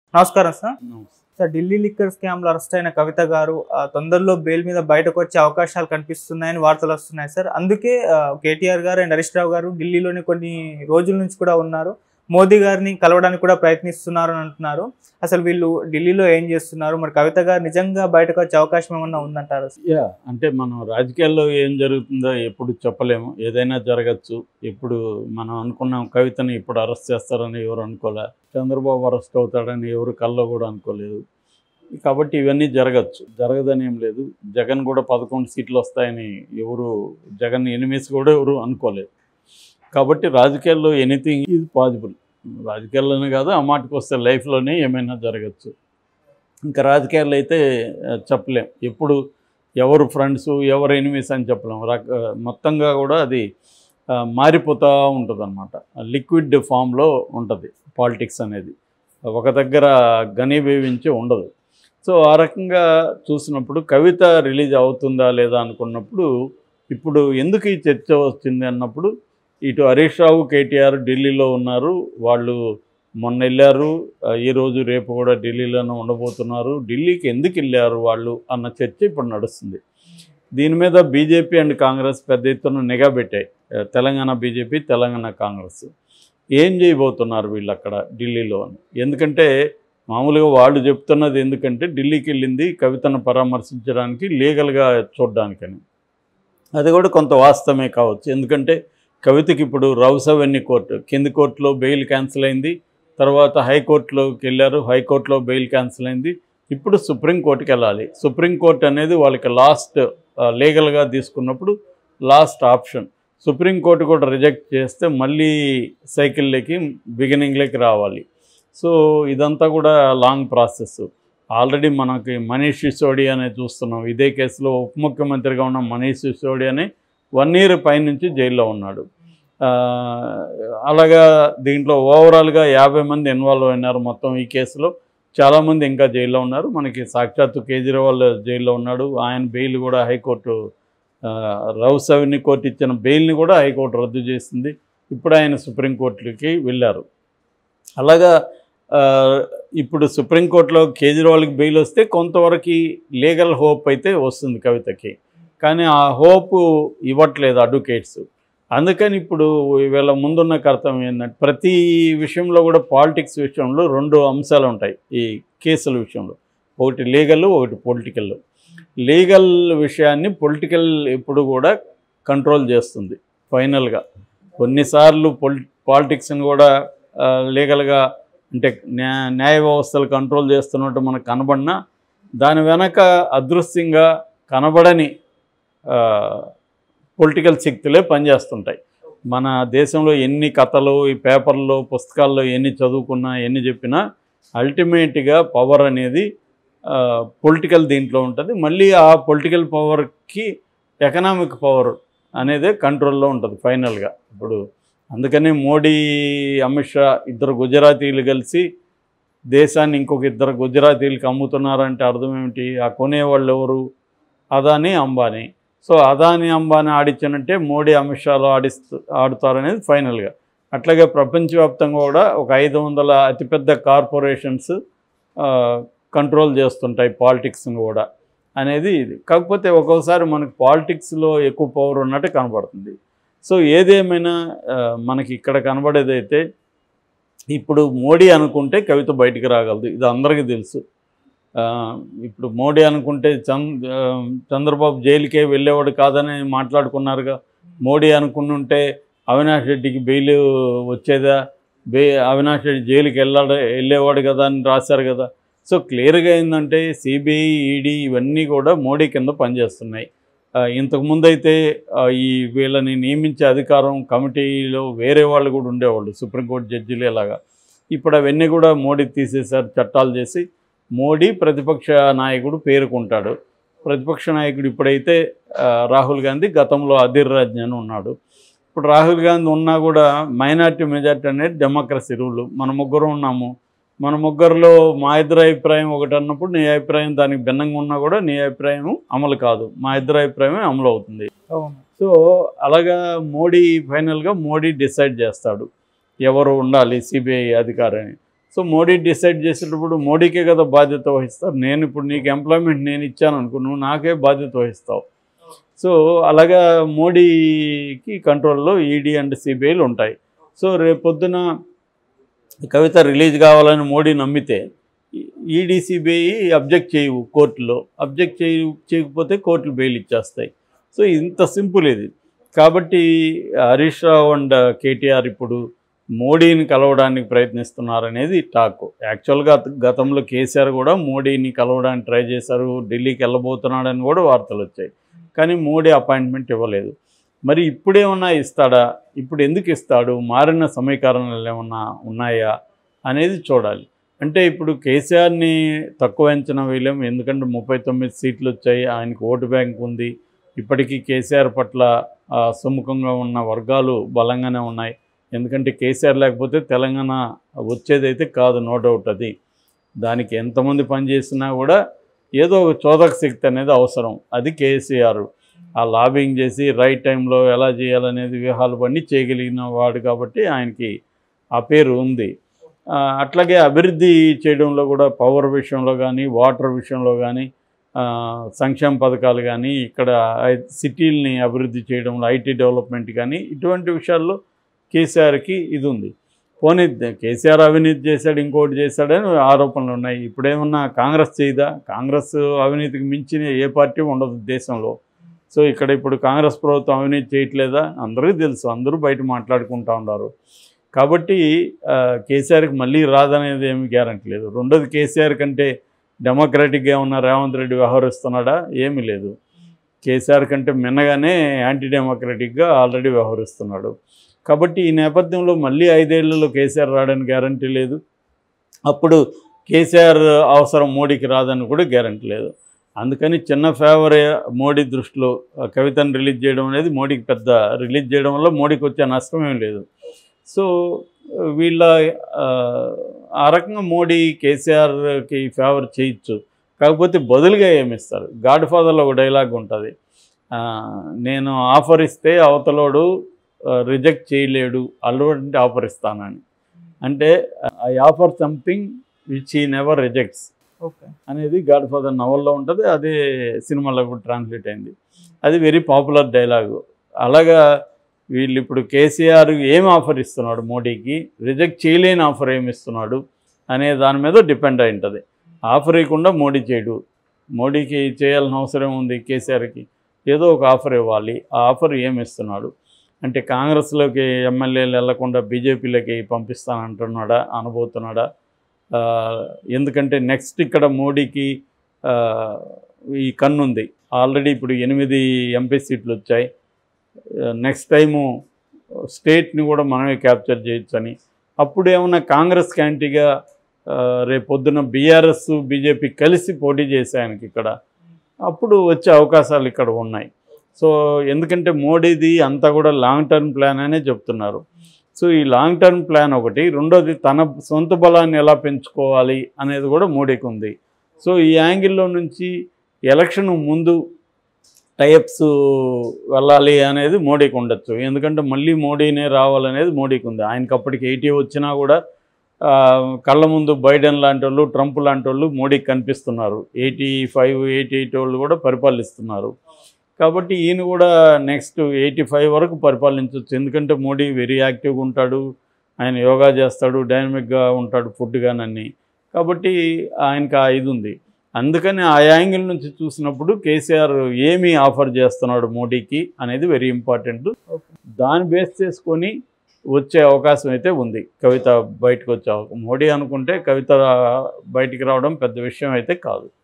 నమస్కారం sir sir Delhi liquor scam లో arrest అయిన కవిత గారు ఆ, తొందరలో బెయిల్ మీద బయటకు వచ్చే అవకాశాలు కనిపిస్తున్నాయని వార్తలు వస్తున్నాయి సార్ అందుకే ఆ, కేటీఆర్ గారు అండ్ హరీష్ రావు గారు ఢిల్లీలోని కొన్ని రోజుల నుంచి కూడా ఉన్నారు మోదీ గారిని కలవడానికి కూడా ప్రయత్నిస్తున్నారు అని అంటున్నారు అసలు వీళ్ళు ఢిల్లీలో ఏం చేస్తున్నారు మరి కవిత గారు నిజంగా బయటకు వచ్చే అవకాశం ఏమన్నా ఉందంటారు యా అంటే మనం రాజకీయాల్లో ఏం జరుగుతుందో ఎప్పుడు చెప్పలేము ఏదైనా జరగచ్చు ఇప్పుడు మనం అనుకున్నాం కవితని ఇప్పుడు అరెస్ట్ చేస్తారని ఎవరు అనుకోలే చంద్రబాబు అరెస్ట్ అవుతాడని ఎవరు కల్లో కూడా అనుకోలేదు కాబట్టి ఇవన్నీ జరగచ్చు జరగదని ఏం లేదు జగన్ కూడా పదకొండు సీట్లు వస్తాయని ఎవరు జగన్ ఎనిమిస్ కూడా ఎవరు అనుకోలేదు కాబట్టి రాజకీయాల్లో ఎనీథింగ్ ఈజ్ పాసిబుల్ రాజకీయాల్లోనే కాదు ఆ మాటకు వస్తే లైఫ్లోనే ఏమైనా జరగచ్చు ఇంకా రాజకీయాల్లో అయితే ఆ, చెప్పలేం ఎప్పుడు ఎవరు ఫ్రెండ్స్ ఎవరు ఎనిమీస్ అని చెప్పలేం రక మొత్తంగా కూడా అది ఆ, మారిపోతూ ఉంటుంది అనమాట లిక్విడ్ ఫామ్లో ఉంటుంది పాలిటిక్స్ అనేది ఒక దగ్గర ఘనీభవించి ఉండదు సో ఆ రకంగా చూసినప్పుడు కవిత రిలీజ్ అవుతుందా లేదా అనుకున్నప్పుడు ఇప్పుడు ఎందుకు ఈ చర్చ వచ్చింది అన్నప్పుడు ఇటు హరీష్ రావు కేటీఆర్ ఢిల్లీలో ఉన్నారు వాళ్ళు మొన్న వెళ్ళారు ఆ, ఈ రోజు రేపు కూడా ఢిల్లీలోనే ఉండబోతున్నారు ఢిల్లీకి ఎందుకు వెళ్ళారు వాళ్ళు అన్న చర్చ ఇప్పుడు నడుస్తుంది దీని మీద బీజేపీ అండ్ కాంగ్రెస్ పెద్ద ఎత్తున నిఘా పెట్టాయి ఆ, తెలంగాణ బీజేపీ తెలంగాణ కాంగ్రెస్ ఏం చేయబోతున్నారు వీళ్ళు అక్కడ ఢిల్లీలో అని ఎందుకంటే మామూలుగా వాళ్ళు చెప్తున్నది ఎందుకంటే ఢిల్లీకి వెళ్ళింది కవితను పరామర్శించడానికి లీగల్గా చూడడానికని అది కూడా కొంత వాస్తవమే కావచ్చు ఎందుకంటే కవితకి ఇప్పుడు రౌస్ అవెన్యూ కోర్టు కింది కోర్టులో బెయిల్ క్యాన్సిల్ అయింది తర్వాత హైకోర్టులోకి వెళ్ళారు హైకోర్టులో బెయిల్ క్యాన్సిల్ అయింది ఇప్పుడు సుప్రీంకోర్టుకి వెళ్ళాలి సుప్రీంకోర్టు అనేది వాళ్ళకి లాస్ట్ లీగల్గా తీసుకున్నప్పుడు లాస్ట్ ఆప్షన్ సుప్రీంకోర్టు కూడా రిజెక్ట్ చేస్తే మళ్ళీ సైకిల్లోకి బిగినింగ్లోకి రావాలి సో ఇదంతా కూడా లాంగ్ ప్రాసెస్ ఆల్రెడీ మనకి మనీష్ సిసోడియా అనే చూస్తున్నాం ఇదే కేసులో ఉప ముఖ్యమంత్రిగా ఉన్న మనీష్ సిసోడియా అని వన్ ఇయర్ పైనుంచి జైల్లో ఉన్నాడు ఆ, అలాగా దీంట్లో ఓవరాల్గా యాభై మంది ఇన్వాల్వ్ అయినారు మొత్తం ఈ కేసులో చాలామంది ఇంకా జైల్లో ఉన్నారు మనకి సాక్షాత్తు కేజ్రీవాల్ జైల్లో ఉన్నాడు ఆయన బెయిల్ కూడా హైకోర్టు ఆ, రౌస్ అవెన్యూ కోర్టు ఇచ్చిన బెయిల్ని కూడా హైకోర్టు రద్దు చేసింది ఇప్పుడు ఆయన సుప్రీంకోర్టుకి వెళ్ళారు అలాగా ఆ, ఇప్పుడు సుప్రీంకోర్టులో కేజ్రీవాల్కి బెయిల్ వస్తే కొంతవరకు లీగల్ హోప్ అయితే వస్తుంది కవితకి కానీ ఆ హోప్ ఇవ్వట్లేదు అడ్వకేట్స్ అందుకని ఇప్పుడు వీళ్ళ ముందున్న కర్తవ్యం ఏంటంటే ప్రతి విషయంలో కూడా పాలిటిక్స్ విషయంలో రెండు అంశాలు ఉంటాయి ఈ కేసుల విషయంలో ఒకటి లీగల్ ఒకటి పొలిటికల్ లీగల్ విషయాన్ని పొలిటికల్ ఎప్పుడు కూడా కంట్రోల్ చేస్తుంది ఫైనల్గా కొన్నిసార్లు పొలి పాలిటిక్స్ని కూడా లీగల్గా అంటే న్యా న్యాయ వ్యవస్థలు కంట్రోల్ చేస్తున్నట్టు మనకు కనబడినా దాని వెనక అదృశ్యంగా కనబడని పొలిటికల్ శక్తులే పనిచేస్తుంటాయి మన దేశంలో ఎన్ని కథలు ఈ పేపర్లో పుస్తకాల్లో ఎన్ని చదువుకున్నా ఎన్ని చెప్పినా అల్టిమేట్గా పవర్ అనేది పొలిటికల్ దీంట్లో ఉంటుంది మళ్ళీ ఆ పొలిటికల్ పవర్కి ఎకనామిక్ పవర్ అనేదే కంట్రోల్లో ఉంటుంది ఫైనల్గా ఇప్పుడు అందుకని మోడీ అమిత్ షా ఇద్దరు గుజరాతీలు కలిసి దేశాన్ని ఇంకొక ఇద్దరు గుజరాతీలకు అమ్ముతున్నారంటే అర్థం ఏమిటి ఆ కొనేవాళ్ళు ఎవరు అదాని అంబానీ సో అదాని అంబానీ ఆడించినట్టే మోడీ అమిత్ షాలో ఆడిస్తూ ఆడుతారనేది ఫైనల్గా అట్లాగే ప్రపంచవ్యాప్తంగా కూడా ఒక ఐదు వందల అతిపెద్ద కార్పొరేషన్స్ కంట్రోల్ చేస్తుంటాయి పాలిటిక్స్ని కూడా అనేది ఇది కాకపోతే ఒక్కోసారి మనకి పాలిటిక్స్లో ఎక్కువ పవర్ ఉన్నట్టు కనబడుతుంది సో ఏదేమైనా ఆ, మనకి ఇక్కడ కనబడేదైతే ఇప్పుడు మోడీ అనుకుంటే కవిత బయటికి రాగలదు ఇది అందరికీ తెలుసు ఆ, ఇప్పుడు మోడీ అనుకుంటే చంద్ ఆ, చంద్రబాబు జైలుకే వెళ్ళేవాడు కాదని మాట్లాడుకున్నారుగా మోడీ అనుకుంటుంటే అవినాష్ రెడ్డికి బెయిల్ వచ్చేదా బే అవినాష్ రెడ్డి జైలుకి వెళ్ళాడు వెళ్ళేవాడు కదా అని రాశారు కదా సో క్లియర్గా ఏంటంటే సిబిఐ ఈడీ ఇవన్నీ కూడా మోడీ కింద పనిచేస్తున్నాయి ఆ, ఇంతకుముందు అయితే ఆ, ఈ వీళ్ళని నియమించే అధికారం కమిటీలో వేరే వాళ్ళు కూడా ఉండేవాళ్ళు సుప్రీంకోర్టు జడ్జిలు ఇలాగా ఇప్పుడు అవన్నీ కూడా మోడీ తీసేశారు చట్టాలు చేసి మోడీ ప్రతిపక్ష నాయకుడు పేరుకుంటాడు ప్రతిపక్ష నాయకుడు ఇప్పుడైతే ఆ, రాహుల్ గాంధీ గతంలో అధీర్ రాజ్ అని ఉన్నాడు ఇప్పుడు రాహుల్ గాంధీ ఉన్నా కూడా మైనార్టీ మెజార్టీ అనేది డెమోక్రసీ రూల్ మన ముగ్గురు ఉన్నాము మన ముగ్గురులో మా ఇద్దరు అభిప్రాయం ఒకటి అన్నప్పుడు నీ అభిప్రాయం దానికి భిన్నంగా ఉన్నా కూడా నీ అభిప్రాయం అమలు కాదు మా ఇద్దరు అభిప్రాయమే అమలు అవుతుంది అవును సో అలాగా మోడీ ఫైనల్గా మోడీ డిసైడ్ చేస్తాడు ఎవరు ఉండాలి సిబిఐ అధికారిని సో మోడీ డిసైడ్ చేసేటప్పుడు మోడీకే కదా బాధ్యత వహిస్తారు నేను ఇప్పుడు నీకు ఎంప్లాయ్మెంట్ నేను ఇచ్చాను అనుకో నువ్వు నాకే బాధ్యత వహిస్తావు సో అలాగా మోడీకి కంట్రోల్లో ఈడీ అండ్ సిబిఐలు ఉంటాయి సో రేపొద్దున కవిత రిలీజ్ కావాలని మోడీ నమ్మితే ఈడీ సిబిఐ అబ్జెక్ట్ చేయవు కోర్టులో అబ్జెక్ట్ చేయ చేయకపోతే కోర్టులు బెయిల్ ఇచ్చేస్తాయి సో ఇంత సింపుల్ ఇది కాబట్టి హరీష్ రావు అండ్ కేటీఆర్ ఇప్పుడు మోడీని కలవడానికి ప్రయత్నిస్తున్నారనేది టాక్ యాక్చువల్గా గతంలో కేసీఆర్ కూడా మోడీని కలవడానికి ట్రై చేశారు ఢిల్లీకి వెళ్ళబోతున్నాడని కూడా వార్తలు వచ్చాయి కానీ మోడీ అపాయింట్మెంట్ ఇవ్వలేదు మరి ఇప్పుడేమన్నా ఇస్తాడా ఇప్పుడు ఎందుకు ఇస్తాడు మారిన సమీకరణలు ఏమన్నా ఉన్నాయా అనేది చూడాలి అంటే ఇప్పుడు కేసీఆర్ని తక్కువ అంచనా వేయలేము ఎందుకంటే ముప్పై తొమ్మిది సీట్లు వచ్చాయి ఆయనకు ఓటు బ్యాంక్ ఉంది ఇప్పటికీ కేసీఆర్ పట్ల ఆ, సుముఖంగా ఉన్న వర్గాలు బలంగానే ఉన్నాయి ఎందుకంటే కేసీఆర్ లేకపోతే తెలంగాణ వచ్చేదైతే కాదు నో డౌట్ అది దానికి ఎంతమంది పనిచేసినా కూడా ఏదో ఒక చోదక శక్తి అనేది అవసరం అది కేసీఆర్ ఆ లాబింగ్ చేసి రైట్ టైంలో ఎలా చేయాలనేది వ్యూహాలు పని చేయగలిగిన వాడు కాబట్టి ఆయనకి ఆ పేరు ఉంది ఆ, అట్లాగే అభివృద్ధి చేయడంలో కూడా పవర్ విషయంలో కానీ వాటర్ విషయంలో కానీ ఆ, సంక్షేమ పథకాలు కానీ ఇక్కడ ఐ- సిటీల్ని అభివృద్ధి చేయడంలో ఐటీ డెవలప్మెంట్ కానీ ఇటువంటి విషయాల్లో కేసీఆర్కి ఇది ఉంది పోనీ కేసీఆర్ అవినీతి చేశాడు ఇంకోటి చేశాడని ఆరోపణలు ఉన్నాయి ఇప్పుడేమన్నా కాంగ్రెస్ చేయదా కాంగ్రెస్ అవినీతికి మించిన ఏ పార్టీ ఉండదు దేశంలో సో ఇక్కడ ఇప్పుడు కాంగ్రెస్ ప్రభుత్వం అవినీతి చేయట్లేదా అందరికీ తెలుసు అందరూ బయట మాట్లాడుకుంటూ ఉన్నారు కాబట్టి ఆ, కేసీఆర్కి మళ్ళీ రాదనేది ఏమి గ్యారంటీ లేదు రెండోది కేసీఆర్ కంటే డెమోక్రాటిక్గా ఉన్న రేవంత్ రెడ్డి వ్యవహరిస్తున్నాడా ఏమీ లేదు కేసీఆర్ కంటే మిన్నగానే యాంటీ డెమోక్రటిక్గా ఆల్రెడీ వ్యవహరిస్తున్నాడు కాబట్టి ఈ నేపథ్యంలో మళ్ళీ ఐదేళ్లలో కేసీఆర్ రావడానికి గ్యారంటీ లేదు అప్పుడు కేసీఆర్ అవసరం మోడీకి రాదని కూడా గ్యారంటీ లేదు అందుకని చిన్న ఫేవర్ మోడీ దృష్టిలో ఆ కవితను రిలీజ్ చేయడం అనేది మోడీకి పెద్ద రిలీజ్ చేయడం వల్ల మోడీకి వచ్చే నష్టం ఏం లేదు సో వీళ్ళ ఆ, ఆ రకంగా మోడీ కేసీఆర్కి ఫేవర్ చేయొచ్చు కాకపోతే బదులుగా ఏమిస్తారు గాడ్ ఫాదర్లో ఒక డైలాగ్ ఉంటుంది ఆ, నేను ఆఫర్ ఇస్తే అవతలోడు రిజెక్ట్ చేయలేడు అటువంటి ఆఫర్ ఇస్తానని అంటే I offer something which he never rejects okay అనేది గాడ్ ఫాదర్ నవల్లో ఉంటుంది అదే సినిమాలో కూడా ట్రాన్స్లేట్ అయింది అది వెరీ పాపులర్ డైలాగు అలాగా వీళ్ళు ఇప్పుడు కేసీఆర్ ఏం ఆఫర్ ఇస్తున్నాడు మోడీకి రిజెక్ట్ చేయలేని ఆఫర్ ఏమి ఇస్తున్నాడు అనే దాని మీద డిపెండ్ అయి ఉంటుంది ఆఫర్ ఇవ్వకుండా మోడీ చేయడు మోడీకి చేయాల్సిన అవసరం ఉంది కేసీఆర్కి ఏదో ఒక ఆఫర్ ఇవ్వాలి ఆ ఆఫర్ ఏమి ఇస్తున్నాడు అంటే కాంగ్రెస్లోకి ఎమ్మెల్యేలు వెళ్లకుండా బీజేపీలోకి పంపిస్తానంటున్నాడా అనబోతున్నాడా ఆ, ఎందుకంటే నెక్స్ట్ ఇక్కడ మోడీకి ఆ, ఈ కన్నుంది ఆల్రెడీ ఇప్పుడు ఎనిమిది ఎంపీ సీట్లు వచ్చాయి నెక్స్ట్ టైము స్టేట్ని కూడా మనమే క్యాప్చర్ చేయొచ్చని అప్పుడు ఏమన్నా కాంగ్రెస్ క్యాంటీగా రేపొద్దున బీఆర్ఎస్ బీజేపీ కలిసి పోటీ చేశాయనకి ఇక్కడ అప్పుడు వచ్చే అవకాశాలు ఇక్కడ ఉన్నాయి సో ఎందుకంటే మోడీది అంతా కూడా లాంగ్ టర్మ్ ప్లాన్ అనే చెప్తున్నారు సో ఈ లాంగ్ టర్మ్ ప్లాన్ ఒకటి రెండోది తన సొంత బలాన్ని ఎలా పెంచుకోవాలి అనేది కూడా మోడీకి ఉంది సో ఈ యాంగిల్లో నుంచి ఎలక్షన్ ముందు టైప్స్ వెళ్ళాలి అనేది మోడీకి ఉండొచ్చు ఎందుకంటే మళ్ళీ మోడీనే రావాలనేది మోడీకి ఉంది ఆయనకి అప్పటికి ఎయిటీ వచ్చినా కూడా ఆ, కళ్ళ ముందు బైడెన్ లాంటి వాళ్ళు ట్రంప్ లాంటి వాళ్ళు మోడీకి కనిపిస్తున్నారు ఎయిటీ ఫైవ్ ఎయిటీ ఎయిట్ వాళ్ళు కూడా పరిపాలిస్తున్నారు కాబట్టి ఈయన కూడా నెక్స్ట్ ఎయిటీ ఫైవ్ వరకు పరిపాలించవచ్చు ఎందుకంటే మోడీ వెరీ యాక్టివ్గా ఉంటాడు ఆయన యోగా చేస్తాడు డైనమిక్గా ఉంటాడు ఫుడ్ కానీ కాబట్టి ఆయనకి ఆ ఇది ఉంది అందుకని ఆ యాంగిల్ నుంచి చూసినప్పుడు కేసీఆర్ ఏమి ఆఫర్ చేస్తున్నాడు మోడీకి అనేది వెరీ ఇంపార్టెంట్ ఓకే దాన్ని బేస్ చేసుకొని వచ్చే అవకాశం అయితే ఉంది కవిత బయటకు వచ్చే అవకాశం మోడీ అనుకుంటే కవిత బయటికి రావడం పెద్ద విషయం అయితే కాదు